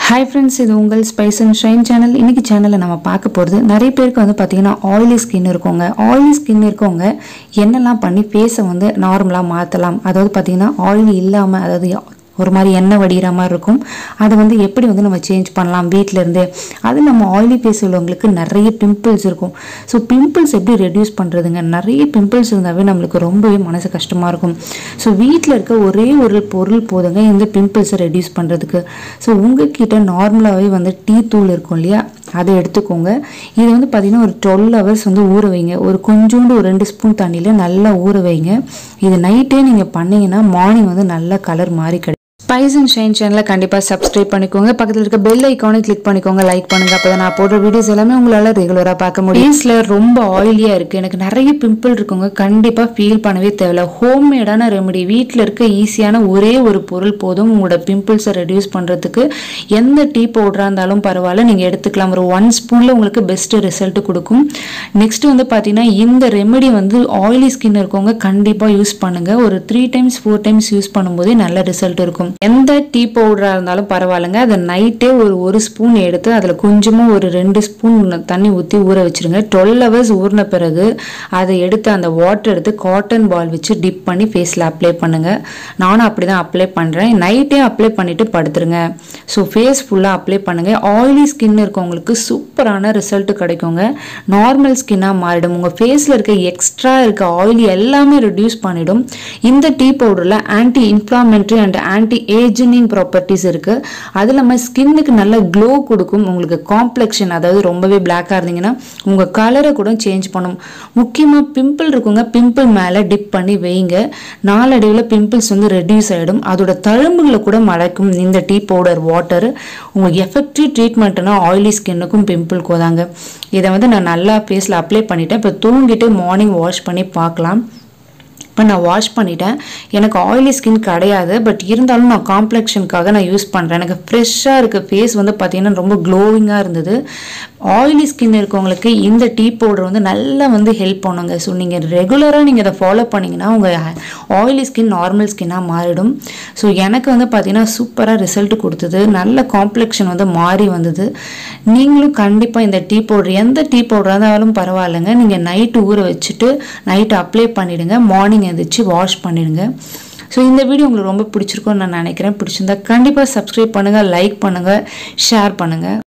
hi friends இது உங்கள் spice and shine channel இன்னைக்கு சேனலில் நம்ம பார்க்க போகிறது நிறைய பேருக்கு வந்து பார்த்தீங்கன்னா ஆயிலி ஸ்கின் இருக்கவங்க ஆயிலி ஸ்கின் இருக்கவங்க என்னெல்லாம் பண்ணி ஃபேஸை வந்து நார்மலாக மாற்றலாம் அதாவது பார்த்தீங்கன்னா ஆயிலி இல்லாமல் அதாவது ஒரு மாதிரி எண்ணெய் வடிகிற மாதிரி இருக்கும் அதை வந்து எப்படி வந்து நம்ம சேஞ்ச் பண்ணலாம் வீட்டில் இருந்தே அது நம்ம ஆயிலி ஃபேஸ் உள்ளவங்களுக்கு நிறைய பிம்பிள்ஸ் இருக்கும் ஸோ பிம்பிள்ஸ் எப்படி ரெடியூஸ் பண்ணுறதுங்க நிறைய பிம்பிள்ஸ் இருந்தாவே நம்மளுக்கு ரொம்பவே மனசு கஷ்டமாக இருக்கும் ஸோ வீட்டில் இருக்க ஒரே ஒரு பொருள் போதுங்க இந்த பிம்பிள்ஸை ரெடியூஸ் பண்ணுறதுக்கு ஸோ உங்ககிட்ட நார்மலாகவே வந்து டீ தூள் இருக்கும் இல்லையா அதை எடுத்துக்கோங்க இது வந்து பார்த்தீங்கன்னா ஒரு டுவெல் ஹவர்ஸ் வந்து ஊற வைங்க ஒரு கொஞ்சோண்டு ஒரு ரெண்டு ஸ்பூன் தண்ணியில் நல்லா ஊற வைங்க இது நைட்டே நீங்கள் பண்ணீங்கன்னா மார்னிங் வந்து நல்ல கலர் மாறி கிடைக்கும் ஸ்பைஸ் அண்ட் ஷைன் சேனலை கண்டிப்பாக சப்ஸ்கிரைப் பண்ணிக்கோங்க பக்கத்தில் இருக்க பெல் ஐக்கானை கிளிக் பண்ணிக்கோங்க லைக் பண்ணுங்க அப்போ நான் போடுற வீடியோஸ் எல்லாமே உங்களால் ரெகுலராக பார்க்க முடியும் ஃபேஸில் ரொம்ப ஆயிலியாக இருக்குது எனக்கு நிறைய பிம்பிள் இருக்குங்க கண்டிப்பாக ஃபீல் பண்ணவே தேவையில்ல ஹோம்மேடான ரெமெடி வீட்டில் இருக்க ஈஸியான ஒரே ஒரு பொருள் போதும் உங்களோட பிம்பிள்ஸை ரெடியூஸ் பண்ணுறதுக்கு எந்த டீ பவுடராக இருந்தாலும் பரவாயில்ல நீங்கள் எடுத்துக்கலாம் ஒரு ஒன் ஸ்பூனில் உங்களுக்கு பெஸ்ட்டு ரிசல்ட் கொடுக்கும் நெக்ஸ்ட் வந்து பார்த்தீங்கன்னா இந்த ரெமெடி வந்து ஆயிலி ஸ்கின் இருக்கவங்க கண்டிப்பாக யூஸ் பண்ணுங்கள் ஒரு three times four times use பண்ணும்போதே நல்ல ரிசல்ட் இருக்கும் எந்த டீ பவுடராக இருந்தாலும் பரவாயில்லைங்க அதை நைட்டே ஒரு ஒரு ஸ்பூன் எடுத்து அதில் கொஞ்சமாக ஒரு ரெண்டு ஸ்பூன் தண்ணி ஊற்றி ஊற வச்சிருங்க டுவெல் ஹவர்ஸ் ஊறின பிறகு அதை எடுத்து அந்த வாட்டர் எடுத்து காட்டன் பால் வச்சு டிப் பண்ணி ஃபேஸில் அப்ளை பண்ணுங்க நானும் அப்படி தான் அப்ளை பண்ணுறேன் நைட்டே அப்ளை பண்ணிட்டு படுத்துருங்க ஸோ ஃபேஸ் ஃபுல்லாக அப்ளை பண்ணுங்க ஆயிலி ஸ்கின் இருக்கவங்களுக்கு சூப்பரான ரிசல்ட் கிடைக்குங்க நார்மல் ஸ்கின்னாக மாறிடும் உங்கள் ஃபேஸில் இருக்க எக்ஸ்ட்ரா இருக்க ஆயில் எல்லாமே ரெடியூஸ் பண்ணிடும் இந்த டீ பவுடரில் anti inflammatory and anti ageing properties இருக்குது அது இல்லாமல் ஸ்கின்னுக்கு நல்ல க்ளோ கொடுக்கும் உங்களுக்கு காம்ப்ளெக்ஷன் அதாவது ரொம்பவே பிளாக்காக இருந்தீங்கன்னா உங்கள் கலரை கூட சேஞ்ச் பண்ணும் முக்கியமாக பிம்பிள் இருக்குங்க பிம்பிள் மேலே டிப் பண்ணி வைங்க நாளடைவில் பிம்பிள்ஸ் வந்து ரெடியூஸ் ஆகிடும் அதோட தழும்புகளை கூட மறைக்கும் இந்த டீ பவுடர் வாட்டர் உங்களுக்கு எஃபெக்டிவ் ட்ரீட்மெண்ட்னா ஆயிலி ஸ்கின்னுக்கும் பிம்பிள்க்கும் தாங்க இதை வந்து நான் நல்லா ஃபேஸில் அப்ளை பண்ணிட்டேன் இப்போ தூங்கிட்டு மார்னிங் வாஷ் பண்ணி பார்க்கலாம் இப்போ நான் வாஷ் பண்ணிட்டேன் எனக்கு ஆயிலி ஸ்கின் கிடையாது பட் இருந்தாலும் நான் காம்ப்ளெக்ஷனுக்காக நான் யூஸ் பண்ணுறேன் எனக்கு ஃப்ரெஷ்ஷாக இருக்க ஃபேஸ் வந்து பார்த்தீங்கன்னா ரொம்ப க்ளோவிங்காக இருந்தது ஆயிலி ஸ்கின் இருக்கவங்களுக்கு இந்த டீ பவுடர் வந்து நல்லா வந்து ஹெல்ப் பண்ணுங்க ஸோ நீங்கள் ரெகுலராக நீங்கள் இதை ஃபாலோ பண்ணிங்கன்னா உங்கள் ஆயிலி ஸ்கின் நார்மல் ஸ்கின்னாக மாறிடும் ஸோ எனக்கு வந்து பார்த்தீங்கன்னா சூப்பராக ரிசல்ட் கொடுத்தது நல்ல காம்ப்ளெக்ஷன் வந்து மாறி வந்தது நீங்களும் கண்டிப்பாக இந்த டீ பவுடர் எந்த டீ பவுடராக இருந்தாலும் பரவாயில்லைங்க நீங்கள் நைட்டு ஊற வச்சுட்டு நைட்டு அப்ளை பண்ணிவிடுங்க மார்னிங் எந்திரிச்சு வாஷ் பண்ணிடுங்க ஸோ இந்த வீடியோ உங்களுக்கு ரொம்ப பிடிச்சிருக்கும்னு நான் நினைக்கிறேன் பிடிச்சிருந்தா கண்டிப்பாக சப்ஸ்கிரைப் பண்ணுங்கள் லைக் பண்ணுங்கள் ஷேர் பண்ணுங்கள்